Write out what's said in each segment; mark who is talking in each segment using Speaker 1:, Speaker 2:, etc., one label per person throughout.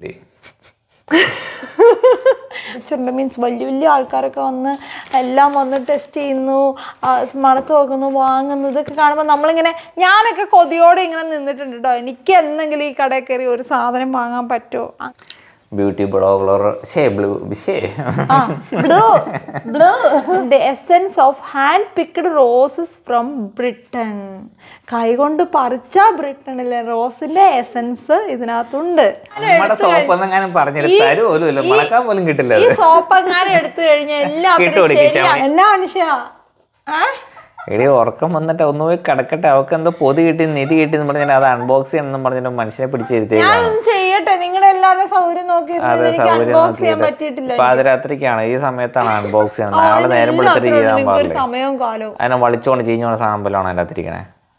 Speaker 1: Means വലിയ വലിയ ആൾക്കാരൊക്കെ വന്ന് എല്ലാം വന്ന് ടെസ്റ്റ് ചെയ്യുന്നു ആ, മണത്ത് നോക്കുന്നു വാങ്ങുന്നു ഇതൊക്കെ കാണുമ്പോൾ നമ്മളിങ്ങനെ ഞാനൊക്കെ കൊതിയോടെ ഇങ്ങനെ നിന്നിട്ടുണ്ട് കേട്ടോ എനിക്ക് എന്തെങ്കിലും ഈ കടയിൽ കയറി ഒരു സാധനം വാങ്ങാൻ പറ്റുമോ
Speaker 2: beauty blogger Shay blue Shay
Speaker 1: blue blue the essence of hand picked roses from britain കൈകൊണ്ട് പറിച്ച ബ്രിട്ടനിലെ റോസിന്റെ എസൻസ് ഇതിനകത്തുണ്ട്
Speaker 2: നമ്മുടെ സോപ്പൊന്നും ഞാൻ പറഞ്ഞില്ല തരും പോലും ഇല്ല മണക്കാൻ പോലും കിട്ടില്ല
Speaker 1: ഈ
Speaker 2: അത്
Speaker 1: സോപ്പങ്ങാനും എടുത്തു കഴിഞ്ഞാൽ എല്ലാത്തിനും
Speaker 2: കിട്ടുമോ
Speaker 1: ശരിയാ എന്നാ മനുഷ്യ ആ?
Speaker 2: എടി ഉറക്കം വന്നിട്ട് ഒന്ന് പോയി കിടക്കട്ടെ അവൾക്ക് എന്തോ പൊതി കിട്ടി നിധി കിട്ടി എന്ന് പറഞ്ഞാൽ അത് അൺബോക്സ് ചെയ്യണമെന്ന് പറഞ്ഞിട്ട് മനുഷ്യനെ പിടിച്ചിരുത്തി
Speaker 1: ഞാനൊന്നും ചെയ്യട്ടെ നിങ്ങളുടെ എല്ലാവരുടെ സൗകര്യം നോക്കി
Speaker 2: അതെ
Speaker 1: എനിക്ക്
Speaker 2: സൗകര്യം
Speaker 1: അൺബോക്സ് ചെയ്യാൻ
Speaker 2: നോക്കിയിട്ട്
Speaker 1: പറ്റിയിട്ടില്ല
Speaker 2: പാതിരാത്രിക്കാണ് ഈ സമയത്താണ് അൺബോക്സ് ചെയ്യുന്നത് നാളെ നേരം വെളുത്തിട്ട് ചെയ്താൽ
Speaker 1: നിങ്ങൾക്ക് ഒരു
Speaker 2: പാടില്ലേ
Speaker 1: സമയവും കാലവും
Speaker 2: അതിനെ വളിച്ചോണ്ട് ചീഞ്ഞോണ്ട് സാമ്പലമാണ് അതിൻ്റെ അകത്തിരിക്കണേ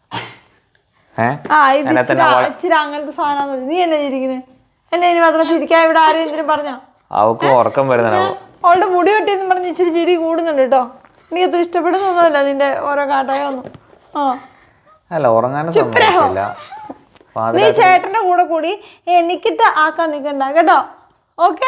Speaker 2: ഏഹ്
Speaker 1: ആ ഇത് ഇച്ചിരി ഇച്ചിരി അങ്ങനത്തെ സാധനം നീ എന്നെ ചിരിക്കുന്നത് എന്നെ ഇനി മാത്രം ചിരിക്കാൻ ഇവിടെ ആരും എന്തിനും പറഞ്ഞോ
Speaker 2: അവൾക്ക് ഉറക്കം വരുന്നുണ്ടാവും
Speaker 1: അവളുടെ മുടി വെട്ടിയെന്ന് പറഞ്ഞ് ഇച്ചിരി ചിരി കൂടുന്നുണ്ട് കേട്ടോ എനിക്ക് അത്ര ഇഷ്ടപ്പെടുന്നൊന്നുമല്ല നിന്റെ ഓരോ കാട്ടായൊന്നും ആ
Speaker 2: അല്ല ഉറങ്ങാനും സമ്മതിക്കില്ല
Speaker 1: നീ ചേട്ടന്റെ കൂടെ കൂടി എനിക്കിട്ട് ആക്കാൻ നിൽക്കണ്ട കേട്ടോ ഓക്കെ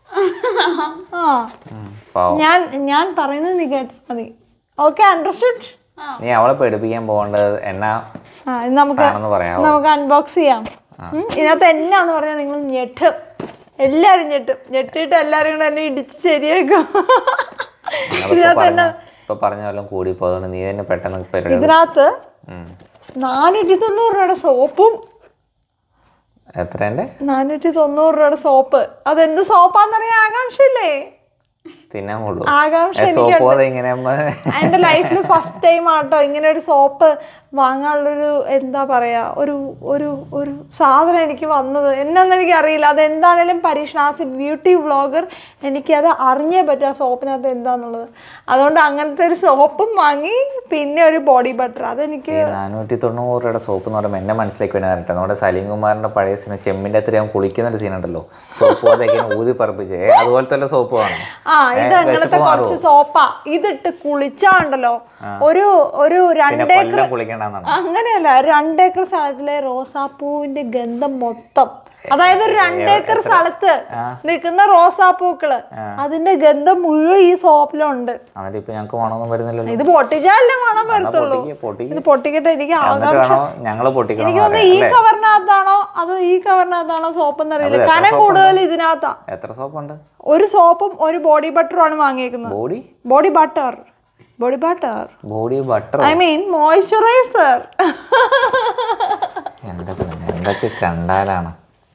Speaker 1: ആ
Speaker 2: പാവം
Speaker 1: ഞാൻ ഞാൻ പറയുന്നത് നീ കേട്ടാ മതി ഓക്കെ അണ്ടർസ്റ്റുഡ്
Speaker 2: നീ അവളെ പേടിപ്പിക്കാൻ പോകേണ്ടത് എന്നാ
Speaker 1: ആ ഇത് നമുക്ക്
Speaker 2: സാധനം പറയാമോ
Speaker 1: നമുക്ക് അൺബോക്സ് ചെയ്യാം ഉം, ഇതിനകത്ത് എന്നാന്ന് പറഞ്ഞാൽ നിങ്ങൾ ഞെട്ടും എല്ലാരും ഞെട്ടും ഞെട്ടിട്ട് എല്ലാരും കൂടെ എന്നെ ഇടിച്ച് ശരിയാക്കും
Speaker 2: അതിപ്പോ
Speaker 1: ഇതിനകത്ത്
Speaker 2: പറഞ്ഞ
Speaker 1: എന്നാ
Speaker 2: ഇപ്പൊ പറഞ്ഞ പോലെ കൂടി പോകുന്നത് നീ തന്നെ പെട്ടെന്ന് പരിപാടി
Speaker 1: ഇതിനകത്ത്
Speaker 2: ഉം.
Speaker 1: നാനൂറ്റി തൊണ്ണൂറ് രൂപയുടെ സോപ്പും
Speaker 2: എത്രേന്റെ
Speaker 1: നാനൂറ്റി തൊണ്ണൂറ് രൂപയുടെ സോപ്പ് അതെന്ത് സോപ്പാന്നറിയാൻ ആകാംക്ഷയില്ലേ
Speaker 2: തിന്നാൻ കൊള്ളൂ
Speaker 1: ആകാംക്ഷ
Speaker 2: സോപ്പ് പോലെ ഇങ്ങനെ നമ്മ-
Speaker 1: എൻ്റെ ലൈഫിൽ ഫസ്റ്റ് ടൈം ആട്ടോ ഇങ്ങനെ ഒരു സോപ്പ് വാങ്ങാനുള്ളൊരു എന്താ പറയാ ഒരു ഒരു ഒരു സാധനം എനിക്ക് വന്നത് എന്നാന്ന് എനിക്ക് അറിയില്ല അത് എന്താണേലും പരീക്ഷണം ആസ് എ ബ്യൂട്ടി വ്ളോഗർ എനിക്കത് അറിഞ്ഞേ പറ്റും ആ സോപ്പിനകത്ത് എന്താന്നുള്ളത് അതുകൊണ്ട് അങ്ങനത്തെ ഒരു സോപ്പും വാങ്ങി പിന്നെ ഒരു ബോഡി ബട്ടർ അതെനിക്ക്
Speaker 2: ഈ നാനൂറ്റി തൊണ്ണൂറ് രൂപയുടെ സോപ്പ് എന്ന് പറയുമ്പോൾ എന്റെ മനസ്സിലേക്ക് വേണ്ടി നേരിട്ട് നമ്മുടെ സലീം കുമാറിന്റെ പഴയ സിനിമ ചെമ്മിന്റെ അത്ര അവൻ കുളിക്കുന്ന ഒരു സീൻ ഉണ്ടല്ലോ സോപ്പ് പോലത്തെ ഊതി പറപ്പിച്ച് ഏ, അതുപോലത്തെ വല്ല സോപ്പ് വേണം
Speaker 1: ആ ഇത്
Speaker 2: ഏ,
Speaker 1: അങ്ങനത്തെ
Speaker 2: വിശപ്പ്
Speaker 1: കുറച്ച് സോപ്പാ ഇതിട്ട് കുളിച്ചാണ്ടല്ലോ ഒരു ഒരു
Speaker 2: പിന്നെ
Speaker 1: രണ്ടേക്കർ
Speaker 2: കൊല്ലം കുളിക്കണ്ടെന്നാണ്
Speaker 1: അങ്ങനെയല്ല രണ്ടേക്കർ സ്ഥലത്തിലെ റോസാപ്പൂവിന്റെ ഗന്ധം മൊത്തം അതായത് ഒരു രണ്ടേക്കർ സ്ഥലത്ത് നിൽക്കുന്ന റോസാപ്പൂക്കള് അതിന്റെ ഗന്ധം മുഴുവൻ ഈ സോപ്പിലുണ്ട്
Speaker 2: എന്നിട്ട് ഇപ്പൊ ഞങ്ങൾക്ക് മണമൊന്നും വരുന്നില്ലല്ലോ
Speaker 1: ഇത് പൊട്ടിച്ചാലേ മണം വരത്തുള്ളൂ
Speaker 2: പൊട്ടിക്ക് പൊട്ടിക്ക്
Speaker 1: ഇത് പൊട്ടിക്കട്ടെ എനിക്ക്
Speaker 2: എന്നിട്ട്
Speaker 1: ആകാംക്ഷ
Speaker 2: വേണോ ഞങ്ങള് പൊട്ടിക്കണം
Speaker 1: എനിക്ക് തോന്നുന്നു ഈ കവറിനകത്താണോ അതോ ഈ കവറിനകത്താണോ സോപ്പ് എന്നറിയില്ല
Speaker 2: എത്ര
Speaker 1: കനം കൂടുതൽ ഇതിനകത്താ
Speaker 2: എത്ര സോപ്പുണ്ട്
Speaker 1: ഒരു സോപ്പും ഒരു ബോഡി ബട്ടറുമാണ് വാങ്ങിയേക്കുന്നത്
Speaker 2: body
Speaker 1: body butter body butter
Speaker 2: body butter
Speaker 1: I mean moisturiser
Speaker 2: എന്തൊക്കെ എന്തൊക്കെ കണ്ടാലാണ്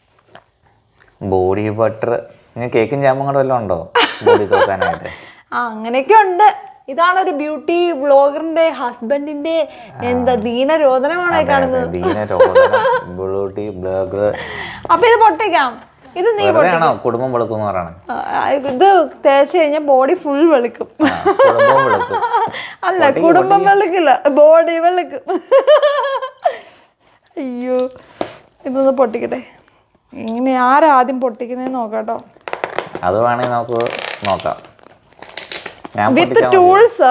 Speaker 2: ബോഡി ബട്ടർ ഇങ്ങനെ കേക്കും ജാമും കൂടെ വല്ലതും ഉണ്ടോ ബോഡി തോക്കാനായിട്ട്
Speaker 1: ആ അങ്ങനെയൊക്കെ ഉണ്ട് ഇതാണ് ഒരു ബ്യൂട്ടി ബ്ലോഗറിന്റെ ഹസ്ബൻഡിന്റെ എന്താ ദീനരോധനമാണ് ഈ കാണുന്നത്
Speaker 2: ദീനരോധനം ബ്യൂട്ടി ബ്ലോഗർ
Speaker 1: അപ്പൊ ഇത് പൊട്ടിക്കാം ഇത് നീ
Speaker 2: വെറുതെ ആണോ കുടുംബം വെളുക്കും പറയണത്
Speaker 1: ആ, ഇത് തേച്ച് കഴിഞ്ഞാൽ ബോഡി ഫുൾ വെളുക്കും
Speaker 2: കുടുംബം വെളുക്കും
Speaker 1: അല്ല കുടുംബം വെളുക്കില്ല ബോഡി വെളുക്കും അയ്യോ ഇതൊന്ന് പൊട്ടിക്കട്ടെ ഇങ്ങനെ ആരാ ആദ്യം പൊട്ടിക്കുന്നതെന്ന് നോക്കാട്ടോ
Speaker 2: അത് വേണമെങ്കിൽ നമുക്ക് നോക്കാം ഞാൻ
Speaker 1: വിത്ത്
Speaker 2: പൊട്ടിച്ചാ മതി.
Speaker 1: ടൂൾസ്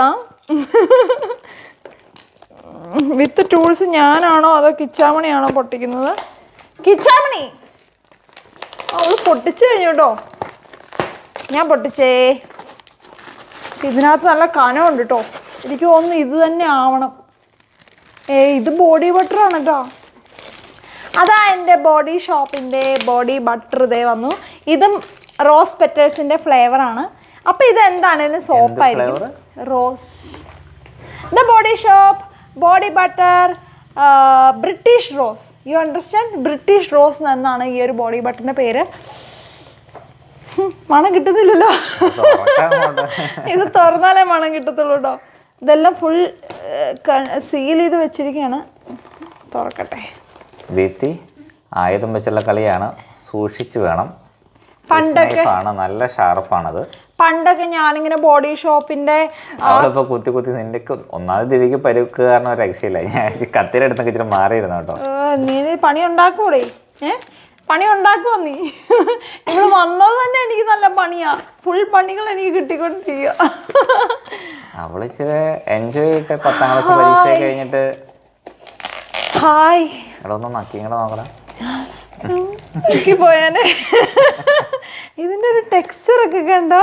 Speaker 1: വിത്ത് ടൂൾസ് ഞാനാണോ അതോ കിച്ചാമണിയാണോ പൊട്ടിക്കുന്നത് കിച്ചാമണി അവള് പൊട്ടിച്ചു കഴിഞ്ഞു കേട്ടോ ഞാൻ പൊട്ടിച്ചേ ഇതിനകത്ത് നല്ല കനമുണ്ട് കേട്ടോ എനിക്ക് തോന്നുന്നു ഇത് തന്നെ ആവണം ഏ ഇത് ബോഡി ബട്ടറാണ് കേട്ടോ അതാ എൻ്റെ ബോഡി ഷോപ്പിൻ്റെ ബോഡി ബട്ടർ ഇതേ വന്നു ഇതും റോസ് പെറ്റേഴ്സിൻ്റെ ഫ്ലേവറാണ് അപ്പോൾ ഇത് എന്താണേലും സോപ്പായിരിക്കും rose the Body Shop body butter British rose you understand British rose എന്നാണ് ഈ ഒരു ബോഡി ബട്ടറിൻ്റെ പേര് ഹും, മണം കിട്ടുന്നില്ലല്ലോ
Speaker 2: തുറക്കാൻ കൊണ്ട്
Speaker 1: ഇത് തുറന്നാലേ മണം കിട്ടത്തുള്ളൂ കേട്ടോ ഇതെല്ലാം ഫുൾ സീൽ ചെയ്ത് വെച്ചിരിക്കുകയാണ് തുറക്കട്ടെ
Speaker 2: ദീപ്തി ആയുധം വെച്ചുള്ള കളിയാണ് സൂക്ഷിച്ചു വേണം
Speaker 1: പണ്ടൊക്കെ
Speaker 2: ആണ് നല്ല ഷാർപ്പാണത്
Speaker 1: പണ്ടൊക്കെ ഞാനിങ്ങനെ ബോഡി ഷോപ്പിന്റെ
Speaker 2: അവളിപ്പോ കുത്തി കുത്തി നിന്റെ ഒന്നാമത് ദിവ്യക്ക് പരുക്ക് കാരണം ഒരു രക്ഷയില്ല ഞാൻ കത്തിയുടെ അടുത്തൊക്കെ ഇച്ചിരി മാറിയിരുന്നു കേട്ടോ
Speaker 1: ഏ, നീ നീ പണി ഉണ്ടാക്കൂടെ ഏ പണി ഉണ്ടാക്കുമോ നീ ഇവിടെ വന്നത് തന്നെ എനിക്ക് നല്ല പണിയാ ഫുൾ പണികൾ എനിക്ക് കിട്ടിക്കൊണ്ടിരിക്കുക
Speaker 2: അവള് ഇച്ചിരി എൻജോയ് ചെയ്തിട്ട് പത്താം ക്ലാസ് പരീക്ഷ കഴിഞ്ഞിട്ട്
Speaker 1: ഹായ്
Speaker 2: ഇവിടെ ഒന്ന് നക്കി ഇങ്ങടെ നോക്കണം
Speaker 1: എനിക്ക് പോയാനെ ഇതിന്റെ ഒരു ടെക്സ്ചർ ഒക്കെ കണ്ടോ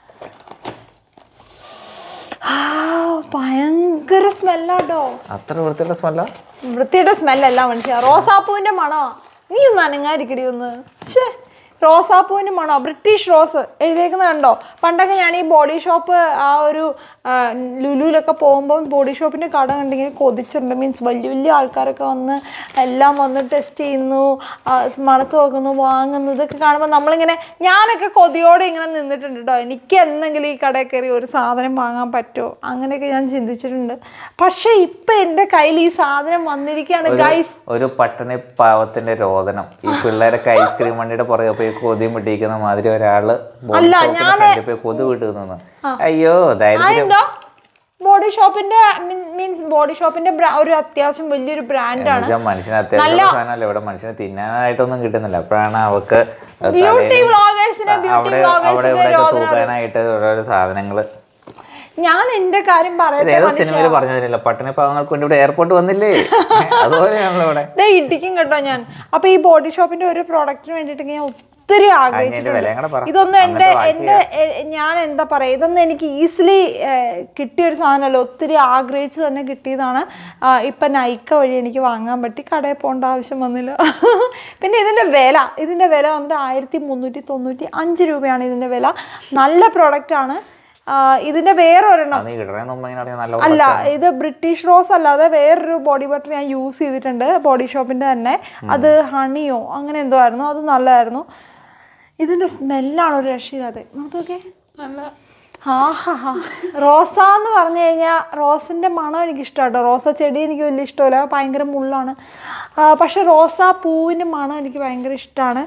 Speaker 1: ആ, ഭയങ്കര സ്മെല്ലാട്ടോ
Speaker 2: അത്ര വൃത്തിയുടെ സ്മെല്ല
Speaker 1: വൃത്തിയുടെ സ്മെല്ലല്ല മനുഷ്യ റോസാപ്പൂവിന്റെ മണോ നീ ഒന്ന് അനങ്ങാതിരിക്കടി ഒന്ന് ശ്ശേ റോസാപ്പൂവിന്റെ മണോ ബ്രിട്ടീഷ് റോസ് എഴുതിയേക്കുന്നത് കണ്ടോ പണ്ടൊക്കെ ഞാൻ ഈ ബോഡി ഷോപ്പ് ആ ഒരു ആ, ലുലുവിലൊക്കെ പോകുമ്പോൾ ബോഡി ഷോപ്പിന്റെ കട കണ്ടിങ്ങനെ കൊതിച്ചിട്ടുണ്ട് മീൻസ് വലിയ വലിയ ആൾക്കാരൊക്കെ വന്ന് എല്ലാം വന്ന് ടെസ്റ്റ് ചെയ്യുന്നു ആ, മണത്ത് നോക്കുന്നു വാങ്ങുന്നു ഇതൊക്കെ കാണുമ്പോൾ നമ്മളിങ്ങനെ ഞാനൊക്കെ കൊതിയോടെ ഇങ്ങനെ നിന്നിട്ടുണ്ട് കേട്ടോ എനിക്ക് എന്തെങ്കിലും ഈ കടയിൽ കയറി ഒരു സാധനം വാങ്ങാൻ പറ്റുമോ അങ്ങനെയൊക്കെ ഞാൻ ചിന്തിച്ചിട്ടുണ്ട് പക്ഷേ ഇപ്പം എൻ്റെ കയ്യിൽ ഈ സാധനം വന്നിരിക്കുകയാണ് ഗൈസ്
Speaker 2: ഒരു പട്ടണി പാവത്തിന്റെ രോദനം ഈ പിള്ളേരൊക്കെ ഐസ്ക്രീം വണ്ടിയുടെ പുറകെ പോയി കൊതി മുട്ടിക്കുന്ന മാതിരി ഒരാള് body shop ന്റെ front ൽ പോയി കൊതു വിട്ട് നിന്നു അയ്യോ ദാരിദ്ര്യം
Speaker 1: എന്തോ ബോഡി ഷോപ്പിന്റെ മീൻസ് ബോഡി ഷോപ്പിന്റെ ബ്രാ- ഒരു അത്യാവശ്യം വലിയൊരു ബ്രാൻഡാണ്
Speaker 2: എന്നുവെച്ചാൽ മനുഷ്യന് അത്യാവശ്യം സാധനമല്ല ഇവിടെ മനുഷ്യന് തിന്നാനായിട്ടൊന്നും കിട്ടുന്നില്ല അപ്പോഴാണ് അവക്ക്
Speaker 1: ബ്യൂട്ടി വ്ളോഗേഴ്സിനെ ബ്യൂട്ടി
Speaker 2: അവിടെ അവിടെ
Speaker 1: വ്ളോഗേഴ്സിന്റെ
Speaker 2: ഇവിടെ തൂക്കാനായിട്ട് ഓരോരോ സാധനങ്ങള്
Speaker 1: ഞാൻ എന്റെ കാര്യം
Speaker 2: ഇത്
Speaker 1: പറയട്ടെ
Speaker 2: ഏതോ സിനിമയിൽ പറഞ്ഞതില്ല പട്ടണി പാവങ്ങൾക്ക് വേണ്ടി ഇവിടെ എയർപോർട്ട് വന്നില്ലേ അതുപോലെയാണല്ലോ ഇവിടെ
Speaker 1: ദേ ഇടിക്കും കേട്ടോ ഞാൻ അപ്പൊ ഈ ബോഡി ഷോപ്പിന്റെ ഒരു പ്രോഡക്റ്റിന് വേണ്ടിയിട്ട് ഞാൻ ഒത്തിരി
Speaker 2: അതിന്റെ വിലയും കൂടെ പറ.
Speaker 1: ആഗ്രഹിച്ചിട്ടുണ്ട് ഇതൊന്നും എന്റെ
Speaker 2: എന്നിട്ട്
Speaker 1: എന്റെ എ- ഞാൻ എന്താ പറയാ ഇതൊന്നും എനിക്ക് ഈസിലി കിട്ടിയ ഒരു സാധനമല്ല ഒത്തിരി ആഗ്രഹിച്ച് തന്നെ കിട്ടിയതാണ് ആ, ഇപ്പൊ നൈക്ക വഴി എനിക്ക് വാങ്ങാൻ പറ്റി കടയിൽ പോകേണ്ട ആവശ്യം വന്നില്ല പിന്നെ ഇതിന്റെ വില ഇതിന്റെ വില വന്നിട്ട് ആയിരത്തി മുന്നൂറ്റി തൊണ്ണൂറ്റി അഞ്ച് രൂപയാണ് ഇതിന്റെ വില നല്ല പ്രോഡക്റ്റ് ആണ് ആ, ഇതിന്റെ വേറെ ഒരെണ്ണം
Speaker 2: അത് നീ കിട്ടണേ മുമ്പ് ഇങ്ങനെ ആണെങ്കിൽ നല്ല
Speaker 1: അല്ല ഇത് ബ്രിട്ടീഷ് റോസ് അല്ലാതെ വേറൊരു ബോഡി ബട്ടർ ഞാൻ യൂസ് ചെയ്തിട്ടുണ്ട് ബോഡി ഷോപ്പിന്റെ തന്നെ അത് ഹണിയോ അങ്ങനെ എന്തോ ആയിരുന്നു അത് നല്ലതായിരുന്നു ഇതിന്റെ സ്മെല്ലാണ് ഒരു രക്ഷയില്ലാതെ നോക്കേ നല്ല ഹാ ഹാ ഹാ റോസ എന്ന് പറഞ്ഞു കഴിഞ്ഞാൽ റോസിൻ്റെ മണം എനിക്ക് ഇഷ്ടമാട്ടോ റോസ ചെടി എനിക്ക് വലിയ ഇഷ്ടമല്ല ഭയങ്കര മുള്ളാണ് ആ, പക്ഷെ റോസാ പൂവിൻ്റെ മണം എനിക്ക് ഭയങ്കര ഇഷ്ടമാണ്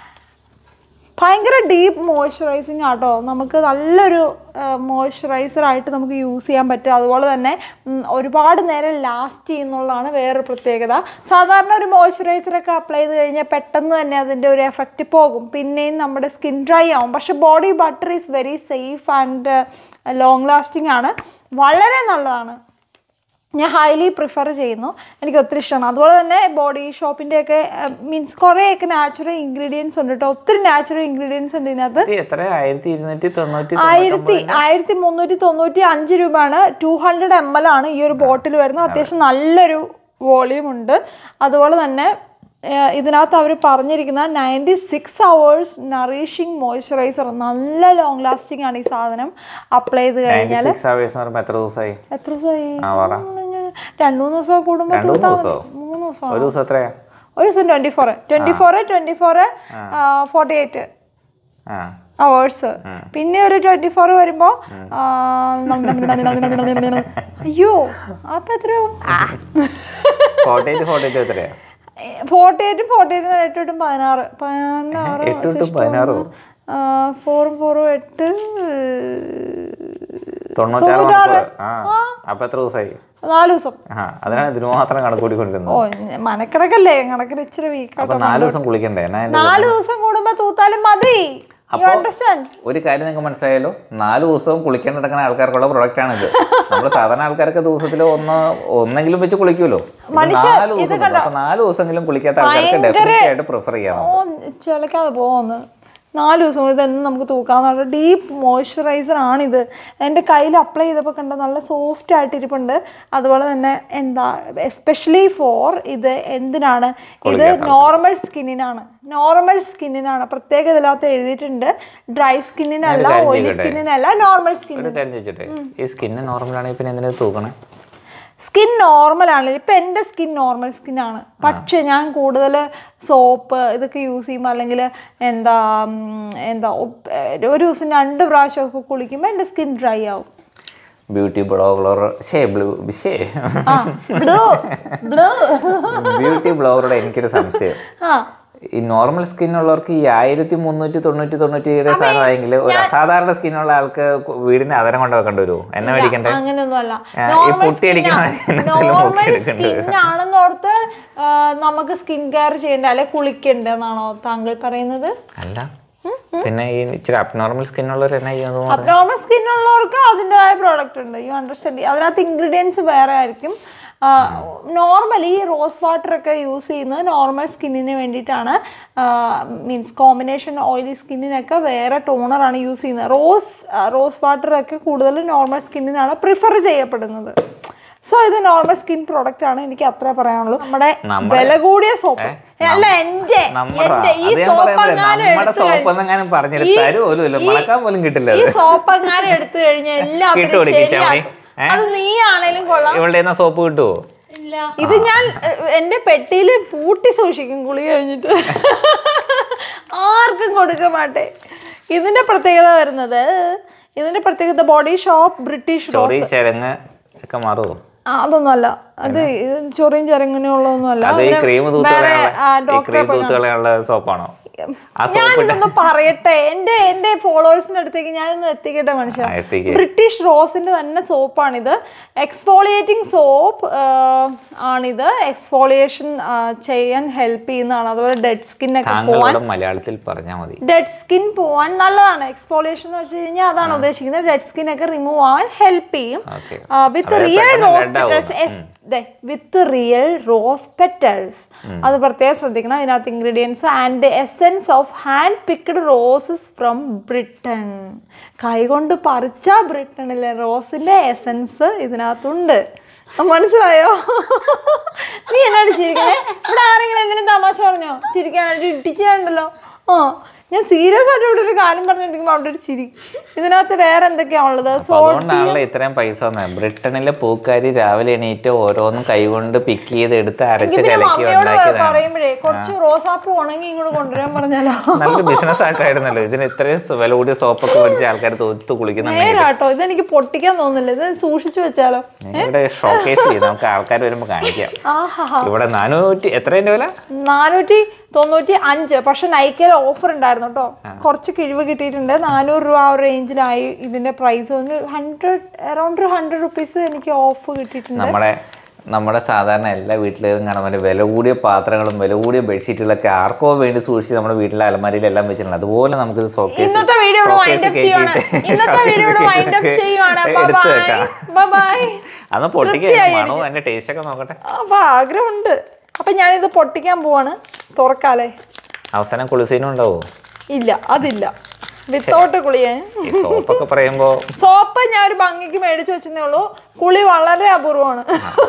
Speaker 1: ഭയങ്കര ഡീപ്പ് മോയ്സ്ചറൈസിങ് ആട്ടോ നമുക്ക് നല്ലൊരു മോയ്സ്ചറൈസർ ആയിട്ട് നമുക്ക് യൂസ് ചെയ്യാൻ പറ്റും അതുപോലെ തന്നെ ഉം, ഒരുപാട് നേരം ലാസ്റ്റ് ചെയ്യുന്നുള്ളതാണ് വേറൊരു പ്രത്യേകത സാധാരണ ഒരു മോയ്സ്ചറൈസറൊക്കെ അപ്ലൈ ചെയ്ത് കഴിഞ്ഞാൽ പെട്ടെന്ന് തന്നെ അതിൻ്റെ ഒരു എഫക്റ്റ് പോകും പിന്നെയും നമ്മുടെ സ്കിൻ ഡ്രൈ ആവും പക്ഷെ body butter is very safe and long lasting ആണ് വളരെ നല്ലതാണ് ഞാൻ ഹൈലി പ്രിഫർ ചെയ്യുന്നു എനിക്ക് ഒത്തിരി ഇഷ്ടമാണ് അതുപോലെ തന്നെ ബോഡി ഷോപ്പിൻ്റെയൊക്കെ മീൻസ് കുറേയൊക്കെ നാച്ചുറൽ ഇൻഗ്രീഡിയൻസ് ഉണ്ട് കേട്ടോ ഒത്തിരി നാച്ചുറൽ ഇൻഗ്രീഡിയൻസ് ഉണ്ട് ഇതിനകത്ത്
Speaker 2: ഇത് എത്ര ആയിരത്തി ഇരുന്നൂറ്റി തൊണ്ണൂറ്റി
Speaker 1: ആയിരത്തി ആയിരത്തി മുന്നൂറ്റി തൊണ്ണൂറ്റി അഞ്ച് രൂപയാണ് ടു ഹൺഡ്രഡ് എം എൽ ആണ് ഈ ഒരു ബോട്ടിൽ വരുന്നത് അത്യാവശ്യം നല്ലൊരു വോളിയം ഉണ്ട് അതുപോലെ തന്നെ ഏഹ്, ഇതിനകത്ത് അവർ പറഞ്ഞിരിക്കുന്ന ninety six hours nourishing moisturiser നല്ല ലോങ് ലാസ്റ്റിംഗ് ആണ് ഈ സാധനം അപ്ലൈ ചെയ്ത്
Speaker 2: നയൻറ്റി
Speaker 1: കഴിഞ്ഞാൽ
Speaker 2: സിക്സ് അവേഴ്സ് എന്ന് പറയുമ്പോൾ എത്ര ദിവസമായി
Speaker 1: എത്ര ദിവസമായി
Speaker 2: ആ പറ
Speaker 1: രണ്ടു മൂന്ന് ദിവസം കൂടുമ്പോൾ
Speaker 2: രണ്ട് മൂന്ന് ദിവസമോ
Speaker 1: മൂന്ന് ദിവസം
Speaker 2: ഒരു ദിവസം എത്രയാ
Speaker 1: ഒരു ദിവസം twenty four twenty four twenty four forty eight
Speaker 2: ആ
Speaker 1: അവേഴ്സ് പിന്നെ ഒരു ട്വന്റി ഫോർ വരുമ്പോ ആ, അയ്യോ അപ്പൊ എത്രയാവും
Speaker 2: ഫോർട്ടി എയ്റ്റ് ഫോർട്ടി എയ്റ്റ് എത്രയാ
Speaker 1: ഫോർട്ടി എയ്റ്റ് ഫോർട്ടി എയ്റ്റ് എട്ട് എട്ടും പതിനാറ് പതിനാറ്
Speaker 2: എട്ട് എട്ടും പതിനാറോ
Speaker 1: ഫോറും ഫോറും എട്ട്
Speaker 2: തൊണ്ണൂറ്റാറ് മണിക്കൂർ ആ അപ്പൊ എത്ര ദിവസമായി
Speaker 1: നാല് ദിവസം
Speaker 2: ആ അതിനാണ് ഇതിന് മാത്രം കണക്ക് കൂടിക്കൊണ്ടിരുന്നത്
Speaker 1: ഓ മനക്കിടക്കല്ലേ കണക്കിന് ഇച്ചിരി വീക്ക്
Speaker 2: അപ്പൊ നാല് ദിവസം കുളിക്കണ്ടേ എന്നാ അതിന്റെ
Speaker 1: നാല് ദിവസം കൂടുമ്പോ തൂത്താലും മതി അണ്ടർസ്റ്റാൻഡ്
Speaker 2: ഒരു കാര്യം നിങ്ങൾക്ക് മനസ്സിലായല്ലോ നാല് ദിവസവും കുളിക്കാൻ നടക്കുന്ന ആൾക്കാർക്കുള്ള പ്രൊഡക്റ്റ് ആണ് ഇത് നമ്മൾ സാധാരണ ആൾക്കാർക്ക് ദിവസത്തിൽ ഒന്ന് ഒന്നെങ്കിലും വെച്ച് കുളിക്കുമല്ലോ ഇത് നാല് ദിവസം ഉണ്ട്. അപ്പൊ നാല് ദിവസമെങ്കിലും കുളിക്കാത്ത ആൾക്കാർക്ക് ഡെഫിനറ്റ് ആയിട്ട് പ്രിഫർ ചെയ്യാം
Speaker 1: ഓ ചിലക്കാതെ പോകുന്നു നാല് ദിവസം ഇതെന്നും നമുക്ക് തൂക്കാവുന്ന ഡീപ്പ് മോയ്സ്ചറൈസർ ആണിത് എൻ്റെ കയ്യിൽ അപ്ലൈ ചെയ്തപ്പോൾ കണ്ട നല്ല സോഫ്റ്റ് ആയിട്ട് ഇരിപ്പുണ്ട് അതുപോലെ തന്നെ എന്താ എസ്പെഷ്യലി ഫോർ ഇത് എന്തിനാണ് ഇത് നോർമൽ സ്കിന്നിനാണ് നോർമൽ സ്കിന്നിനാണ് പ്രത്യേക ഇതിനകത്ത് എഴുതിയിട്ടുണ്ട് ഡ്രൈ സ്കിന്നിനല്ല
Speaker 2: കാര്യം
Speaker 1: ഓയിലി
Speaker 2: ചെയ്യട്ടെ?
Speaker 1: സ്കിന്നിനല്ല നോർമൽ സ്കിൻ
Speaker 2: ഒരു കാര്യം ചോദിച്ചോട്ടെ ഈ സ്കിന്ന് നോർമൽ ആണെങ്കിൽ പിന്നെ എന്തിനാ തൂക്കണേ
Speaker 1: സ്കിൻ നോർമൽ ആണ് ഇപ്പം എൻ്റെ സ്കിൻ നോർമൽ സ്കിൻ ആണ് പക്ഷെ ഞാൻ കൂടുതൽ സോപ്പ് ഇതൊക്കെ യൂസ് ചെയ്യുമ്പോൾ അല്ലെങ്കിൽ എന്താ ഉം, എന്താ ഉപ്പ്, ഏഹ്, ഒരു ദിവസം രണ്ട് പ്രാവശ്യമൊക്കെ കുളിക്കുമ്പോൾ എൻ്റെ സ്കിൻ ഡ്രൈ ആവും
Speaker 2: beauty blogger Shay blue Shay
Speaker 1: ആ ബ്ലൂ ബ്ലൂ
Speaker 2: ബ്യൂട്ടി ബ്ലോഗറുടെ എനിക്കൊരു സംശയം
Speaker 1: ആ
Speaker 2: ഈ നോർമൽ സ്കിൻ ഉള്ളവർക്ക് ഈ ആയിരത്തി മുന്നൂറ്റി തൊണ്ണൂറ്റി തൊണ്ണൂറ്റി ഏഴ് സാധനമായെങ്കിൽ ഒരു അസാധാരണ സ്കിന്നുള്ള ആൾക്ക് വീടിന്റെ അതരം കൊണ്ട് വെക്കേണ്ടി വരുമോ എന്നെ മേടിക്കണ്ടേ
Speaker 1: അങ്ങനെയൊന്നുമല്ല
Speaker 2: ആ, ഈ പൊട്ടിയടിക്കുന്ന എന്തെങ്കിലും
Speaker 1: നോർമൽ
Speaker 2: നോക്കി എടുക്കേണ്ടി
Speaker 1: സ്കിൻ ആണെന്നോർത്ത് ആ, നമുക്ക് സ്കിൻ കെയർ ചെയ്യണ്ട അല്ലെ കുളിക്കണ്ടെന്നാണോ താങ്കൾ പറയുന്നത്
Speaker 2: അല്ല പിന്നെ ഈ ഇച്ചിരി അബ്നോർമൽ സ്കിൻ ഉള്ളവർ എന്നാ ചെയ്യുന്നത്
Speaker 1: അബ്നോർമൽ സ്കിൻ ഉള്ളവർക്ക് അതിൻ്റെതായ പ്രോഡക്റ്റ് ഉണ്ട് യു അണ്ടർസ്റ്റാൻഡ് അതിനകത്ത് ഇൻഗ്രീഡിയൻസ് വേറെ ആയിരിക്കും നോർമലി റോസ് വാട്ടർ ഒക്കെ യൂസ് ചെയ്യുന്നത് നോർമൽ സ്കിന്നിന് വേണ്ടിയിട്ടാണ് മീൻസ് കോമ്പിനേഷൻ ഓയിലി സ്കിന്നിനൊക്കെ വേറെ ടോണറാണ് യൂസ് ചെയ്യുന്നത് റോസ് റോസ് വാട്ടർ ഒക്കെ കൂടുതൽ നോർമൽ സ്കിന്നിനാണ് പ്രിഫർ ചെയ്യപ്പെടുന്നത് സോ ഇത് നോർമൽ സ്കിൻ പ്രോഡക്റ്റ് ആണ് എനിക്ക് അത്ര പറയാനുള്ളൂ നമ്മുടെ
Speaker 2: നമ്മുടെ-
Speaker 1: വില കൂടിയ സോപ്പ് അല്ല എന്റെ
Speaker 2: നമ്മുടെ
Speaker 1: എന്റെ ഈ
Speaker 2: അത് ഞാൻ
Speaker 1: സോപ്പ്
Speaker 2: പറയാൻ
Speaker 1: എങ്ങാനും
Speaker 2: നമ്മുടെ
Speaker 1: എടുത്തു
Speaker 2: സോപ്പ് എന്നെങ്ങാനും പറഞ്ഞിട്ട്
Speaker 1: ഈ-
Speaker 2: തരും പോലും ഇല്ല
Speaker 1: ഈ-
Speaker 2: മണക്കാൻ പോലും കിട്ടില്ല
Speaker 1: ഈ
Speaker 2: അത്
Speaker 1: സോപ്പ് എങ്ങാനും എടുത്തു കഴിഞ്ഞാൽ എല്ലാത്തിനും
Speaker 2: കിട്ടുമോ ഇടിക്ക്
Speaker 1: ശരിയാക്കും
Speaker 2: ഏ?
Speaker 1: അത് നീ ആണേലും കൊള്ളാം
Speaker 2: ഇവളുടെ കയ്യിന്ന് സോപ്പ് കിട്ടുമോ
Speaker 1: ഇത് ഞാൻ എ- എന്റെ പെട്ടിയിൽ പൂട്ടി സൂക്ഷിക്കും കുളി കഴിഞ്ഞിട്ട് ആർക്കും കൊടുക്കാൻ മാട്ടെ ഇതിന്റെ പ്രത്യേകത വരുന്നത് ഇതിന്റെ പ്രത്യേകത ബോഡി ഷോപ്പ് ബ്രിട്ടീഷ് റോസ്
Speaker 2: ചൊറി ചരങ്ങ് ഒക്കെ മാറുമോ
Speaker 1: ആ, അതൊന്നുമല്ല അത് ഇത് ചൊറിയും ചെറങ്ങിനും ഉള്ളതൊന്നുമല്ല
Speaker 2: അത് ഈ
Speaker 1: അതിന്
Speaker 2: ക്രീം
Speaker 1: വേറെ
Speaker 2: തൂത്തുകളയുള്ള ഈ
Speaker 1: ഡോക്ടറെ
Speaker 2: ക്രീം തൂത്തുകളയുള്ള സോപ്പാണോ ആ സോപ്പ്
Speaker 1: ഞാനിതൊന്ന് പറയട്ടെ എന്റെ എന്റെ ഫോളോവേഴ്സിന്റെ അടുത്തേക്ക് ഞാനൊന്ന് എത്തിക്കട്ടെ മനുഷ്യ
Speaker 2: ആ, എത്തിക്ക്.
Speaker 1: ബ്രിട്ടീഷ് റോസിന്റെ തന്നെ സോപ്പാണിത് എക്സ്ഫോളിയേറ്റിംഗ് സോപ്പ് ആണിത് എക്സ്ഫോളിയേഷൻ ചെയ്യാൻ ഹെൽപ്പ് ചെയ്യുന്നതാണ് അതുപോലെ ഡെഡ് സ്കിൻ ഒക്കെ പോവാൻ
Speaker 2: താങ്കളോട് മലയാളത്തിൽ പറഞ്ഞാൽ മതി
Speaker 1: ഡെഡ് സ്കിൻ പോവാൻ നല്ലതാണ് എക്സ്ഫോളിയേഷൻ എന്ന് വെച്ച് കഴിഞ്ഞാൽ അതാണ് ഉദ്ദേശിക്കുന്നത് ഡെഡ് സ്കിൻ ഒക്കെ റിമൂവ് ആവാൻ ഹെൽപ്പ് ചെയ്യും
Speaker 2: ഓക്കെ
Speaker 1: വിത്ത്
Speaker 2: അതായത്
Speaker 1: റിയൽ
Speaker 2: പെട്ടെന്ന്
Speaker 1: റോസ്
Speaker 2: red ആവുന്നു.
Speaker 1: Petals with real rose petals അത് പ്രത്യേകം ശ്രദ്ധിക്കണം അതിനകത്ത് ingredients and essence of hand picked roses from Britain കൈകൊണ്ട് പറിച്ച ബ്രിട്ടനിലെ റോസിന്റെ എസെൻസ് ഇതിനകത്തുണ്ട് മനസ്സിലായോ നീ എന്നോട് ചിരിക്കണേ ഇവിടെ ആരെങ്കിലും എന്തിനും തമാശ പറഞ്ഞോ ചിരിക്കാനായിട്ട് ഇട്ടിച്ചുണ്ടല്ലോ ആ ഞാൻ സീരിയസ് ആയിട്ട് ഇവിടെ ഒരു കാര്യം പറഞ്ഞിട്ടുണ്ടെങ്കിൽ അവിടെ ഒരു ചിരി ഇതിനകത്ത് വേറെ എന്തൊക്കെയാ ഉള്ളത്
Speaker 2: അപ്പൊ
Speaker 1: സോ
Speaker 2: അതുകൊണ്ടാണല്ലോ ഇത്രയും പൈസ വന്നത് ബ്രിട്ടനിലെ പൂക്കാരി രാവിലെ എണീറ്റ് ഓരോന്നും കൈകൊണ്ട് പിക്ക് ചെയ്ത് എടുത്ത് അരച്ച്
Speaker 1: പിന്നെ
Speaker 2: കലക്കി
Speaker 1: മമ്മിയോട്
Speaker 2: ഉണ്ടാക്കിയതാണ്
Speaker 1: പറയുമ്പോഴേ കുറച്ച് റോസാപ്പൂ ഉണങ്ങി ഇങ്ങോട്ട് കൊണ്ടുവരാൻ പറഞ്ഞാലോ
Speaker 2: നല്ലൊരു ബിസിനസ് ആക്കായിരുന്നല്ലോ ഇതിന് ഇത്രയും സു- വില കൂടിയ സോപ്പൊക്കെ മേടിച്ച് ആൾക്കാർ തോത്ത് കുളിക്കുന്നുണ്ടെങ്കിൽ
Speaker 1: നേരാട്ടോ ഇതെനിക്ക് പൊട്ടിക്കാൻ തോന്നുന്നില്ല ഇത് സൂക്ഷിച്ചു വെച്ചാലോ
Speaker 2: ഇവിടെ ഷോക്കേസ് ചെയ്ത് നമുക്ക് ആൾക്കാർ വരുമ്പോൾ കാണിക്കാം
Speaker 1: ആഹാ
Speaker 2: ഇവിടെ നാനൂറ്റി എത്രേന്റെ വില
Speaker 1: നാനൂറ്റി തൊണ്ണൂറ്റി അഞ്ച് പക്ഷെ നൈക്കയിൽ ഓഫർ ഉണ്ടായിരുന്നു കേട്ടോ കുറച്ച് കിഴിവ് കിട്ടിയിട്ടുണ്ട് നാനൂറ് രൂപ ആ ഒരു റേഞ്ചിലായി ഇതിന്റെ പ്രൈസ് ഒന്ന് ഹൺഡ്രഡ് അറൗണ്ട് ഒരു ഹൺഡ്രഡ് റുപ്പീസ് എനിക്ക് ഓഫ് കിട്ടിയിട്ടുണ്ട്
Speaker 2: നമ്മുടെ നമ്മുടെ സാധാരണ എല്ലാ വീട്ടിലും കാണാൻ പറ്റും വില കൂടിയ പാത്രങ്ങളും വില കൂടിയ ബെഡ്ഷീറ്റുകളൊക്കെ ആർക്കോ വേണ്ടി സൂക്ഷിച്ച് നമ്മുടെ വീട്ടിലെ അലമാരിയിലെല്ലാം വെച്ചിട്ടുണ്ട് അതുപോലെ നമുക്ക് സോക്കേസ്
Speaker 1: ഇന്നത്തെ വീഡിയോ ഇവിടെ വൈൻഡ് അപ്പ് ചെയ്യുവാണ് ഇന്നത്തെ വീഡിയോ ഇവിടെ വൈൻഡ് അപ്പ് ചെയ്യുവാണ്
Speaker 2: എടുത്തു വെക്കാം
Speaker 1: ബൈ ബൈ
Speaker 2: അന്ന് പൊട്ടിക്കാൻ മണവും അതിന്റെ ടേസ്റ്റ് ഒക്കെ നോക്കട്ടെ
Speaker 1: അപ്പൊ ആഗ്രഹമുണ്ട് അപ്പൊ ഞാനിത് പൊട്ടിക്കാൻ പോവാണ് തുറക്കാലേ
Speaker 2: അവസാനം കുളിസീനും ഉണ്ടാവോ
Speaker 1: ഇല്ല അതില്ല വിത്തൗട്ട് കുളിയാൻ
Speaker 2: ഈ സോപ്പൊക്കെ പറയുമ്പോ
Speaker 1: സോപ്പ് ഞാൻ ഒരു ഭംഗിക്ക് മേടിച്ചു വെച്ചതേ ഉള്ളൂ കുളി വളരെ അപൂർവമാണ്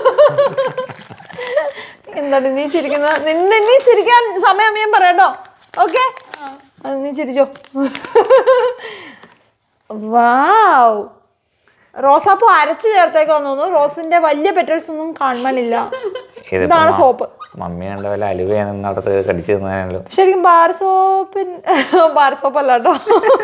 Speaker 1: എന്താണ് നീ ചിരിക്കുന്നത് നിന്നെ നീ ചിരിക്കാൻ സമയം ഞാൻ പറയാട്ടോ ഓക്കെ നീ ചിരിച്ചോ വാവ് റോസാപ്പൂ അരച്ചു ചേർത്തേക്കാന്ന് തോന്നുന്നു റോസിന്റെ വലിയ പെറ്റൽസ് ഒന്നും കാണാനില്ല
Speaker 2: ഇതിപ്പോ
Speaker 1: ഇതാണ്
Speaker 2: മ-
Speaker 1: സോപ്പ്
Speaker 2: മമ്മി കണ്ട വല്ല അലുവയാണ് നടത്ത് കടിച്ചു തന്നാലോ
Speaker 1: ശരിക്കും ബാർ സോപ്പിൻ ബാർ സോപ്പ് അല്ല കേട്ടോ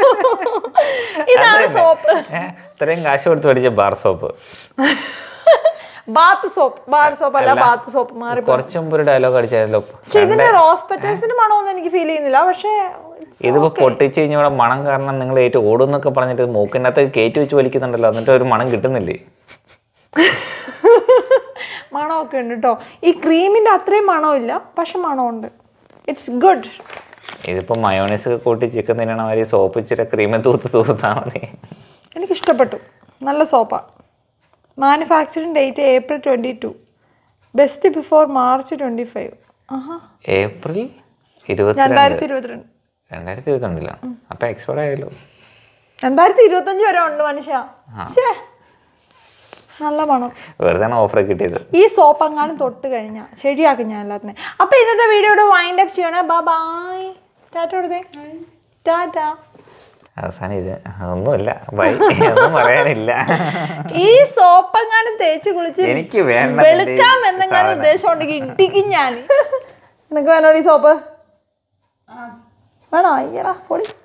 Speaker 1: ഇതാണ് സോപ്പ്
Speaker 2: ഇത്രയും കാശ് കൊടുത്ത് മേടിച്ച bar soap
Speaker 1: bath soap bar soap അല്ല ബാത്ത് സോപ്പ് മാറി
Speaker 2: കുറച്ചും മുമ്പ് ഒരു ഡയലോഗ് അടിച്ചാലോ
Speaker 1: പക്ഷെ ഇതിന്റെ റോസ് പെറ്റൽസിന്റെ മണമൊന്നും എനിക്ക് ഫീൽ ചെയ്യുന്നില്ല പക്ഷേ
Speaker 2: ഇതിപ്പോ പൊട്ടിച്ച് കഴിഞ്ഞ ഇവിടെ മണം കാരണം നിങ്ങൾ ഏറ്റവും ഓടുന്നൊക്കെ പറഞ്ഞിട്ട് മൂക്കിനകത്ത് കയറ്റി വെച്ച് വലിക്കുന്നുണ്ടല്ലോ എന്നിട്ട് ഒരു മണം കിട്ടുന്നില്ലേ
Speaker 1: മണമൊക്കെ ഉണ്ട് കേട്ടോ ഈ ക്രീമിന്റെ അത്രയും മണമില്ല പക്ഷെ മണമുണ്ട് ഇറ്റ്സ് ഗുഡ്
Speaker 2: ഇതിപ്പോ മയോണൈസ് ഒക്കെ കൂട്ടി ചിക്കൻ തിന്നണ മാതിരി സോപ്പ് ഇച്ചിരി ക്രീമിൽ തൂത്ത് തൂത്താ മതി
Speaker 1: എനിക്ക് ഇഷ്ടപ്പെട്ടു നല്ല സോപ്പാ manufacturing date April twenty two best before March twenty five ആഹാ
Speaker 2: ഏപ്രിൽ ഇരുപത്തിരണ്ട്
Speaker 1: രണ്ടായിരത്തി ഇരുപത്തിരണ്ട്
Speaker 2: രണ്ടായിരത്തി ഇരുപത്തിരണ്ടില്ല അപ്പൊ എക്സ്പയർ ആയല്ലോ
Speaker 1: രണ്ടായിരത്തി ഇരുപത്തഞ്ച് വരെ ഉണ്ട് മനുഷ്യ ശ്ശേ. നല്ല മണം
Speaker 2: വെറുതെ ഓഫർ കിട്ടിയത്
Speaker 1: ഈ സോപ്പ് അങ്ങാനും തൊട്ട് കഴിഞ്ഞാൽ ശരിയാക്കും ഞാൻ എല്ലാത്തിനെ അപ്പൊ ഇന്നത്തെ വീഡിയോയുടെ വൈൻഡ് അപ്പ് ചെയ്യണേ ബൈ ബൈ ടാറ്റ കൊടുത്തേ ടാറ്റ
Speaker 2: അവസാനം ഇത് ഒന്നുമില്ല ബൈ ഒന്നും പറയാനില്ല
Speaker 1: ഈ സോപ്പ് എങ്ങാനും തേച്ച് കുളിച്ച്
Speaker 2: എനിക്ക് വേണ്ട
Speaker 1: വെളുക്കാം എന്നെങ്ങാനും ഉദ്ദേശം ഉണ്ടെങ്കിൽ ഇട്ടിക്കും ഞാൻ നിനക്ക് വേണോ ഈ സോപ്പ് വേണോ അയ്യടാ പൊടി